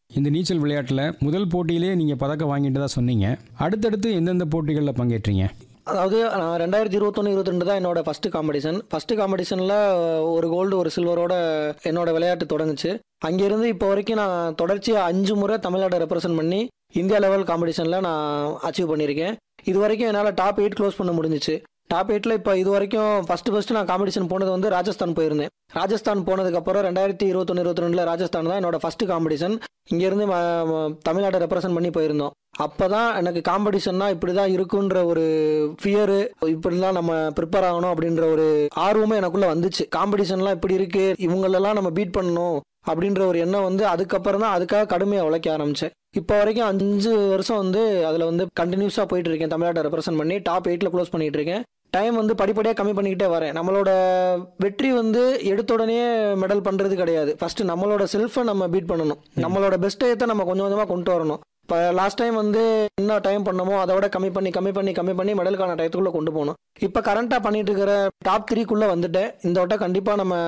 இந்த நீச்சல் விளையாட்டில் முதல் போட்டியிலே நீங்கள் பதக்கம் வாங்கிட்டு தான் சொன்னீங்க அடுத்தடுத்து எந்தெந்த போட்டிகளில் பங்கேற்றீங்க அதாவது நான் ரெண்டாயிரத்தி இருபத்தொன்று இருபத்தி ரெண்டு தான் என்னோட ஃபஸ்ட்டு காம்படிஷன் ஃபஸ்ட்டு காம்படிஷனில் ஒரு கோல்டு ஒரு சில்வரோட என்னோட விளையாட்டு தொடங்குச்சு அங்கேருந்து இப்போ வரைக்கும் நான் தொடர்ச்சியாக அஞ்சு முறை தமிழ்நாட்டை ரெப்ரசன்ட் பண்ணி இந்தியா லெவல் காம்படிஷனில் நான் அச்சீவ் பண்ணியிருக்கேன் இது வரைக்கும் என்னால் டாப் எயிட் க்ளோஸ் பண்ண முடிஞ்சிச்சு டாப் எயிட்டில் இப்போ இது வரைக்கும் ஃபஸ்ட்டு ஃபஸ்ட்டு நான் காம்படிஷன் போனது வந்து ராஜஸ்தான் போயிருந்தேன் ராஜஸ்தான் போனதுக்கப்புறம் ரெண்டாயிரத்தி இருபத்தொன்று இருபத்தி ரெண்டில் ராஜஸ்தான் தான் என்னோட ஃபஸ்ட்டு காம்படிஷன் இங்கேருந்து தமிழ்நாட்டை ரெப்ரசன்ட் பண்ணி போயிருந்தோம் அப்போ தான் எனக்கு காம்படிஷன்னா இப்படி தான் இருக்குன்ற ஒரு ஃபியரு இப்படிலாம் நம்ம ப்ரிப்பேர் ஆகணும் அப்படின்ற ஒரு ஆர்வமே எனக்குள்ளே வந்துச்சு காம்படிஷன்லாம் இப்படி இருக்கு இவங்களெல்லாம் நம்ம பீட் பண்ணணும் அப்படின்ற ஒரு எண்ணம் வந்து அதுக்கப்புறம் தான் அதுக்காக கடுமையாக உழைக்க ஆரம்பித்தேன் இப்போ வரைக்கும் அஞ்சு வருஷம் வந்து அதில் வந்து கண்டினியூஸாக போயிட்டு இருக்கேன் தமிழ்நாட்டை ரெப்ரசென்ட் பண்ணி டாப் எயிட்டில் க்ளோஸ் பண்ணிட்டு இருக்கேன் டைம் வந்து படிப்படியாக கம்மி பண்ணிக்கிட்டே வரேன் நம்மளோட வெற்றி வந்து எடுத்த உடனே மெடல் பண்ணுறது கிடையாது ஃபர்ஸ்ட் நம்மளோட செல்ஃபை நம்ம பீட் பண்ணணும் நம்மளோட பெஸ்ட் டயத்தை நம்ம கொஞ்சம் கொஞ்சமாக கொண்டு வரணும் இப்போ லாஸ்ட் டைம் வந்து என்ன டைம் பண்ணமோ அதை விட கம்மி பண்ணி கம்மி பண்ணி கம்மி பண்ணி மெடலுக்கான டயத்துக்குள்ளே கொண்டு போகணும் இப்போ கரண்ட்டாக பண்ணிட்டு இருக்கிற டாப் த்ரீக்குள்ளே வந்துட்டேன் இந்த வட்டம் கண்டிப்பாக நம்ம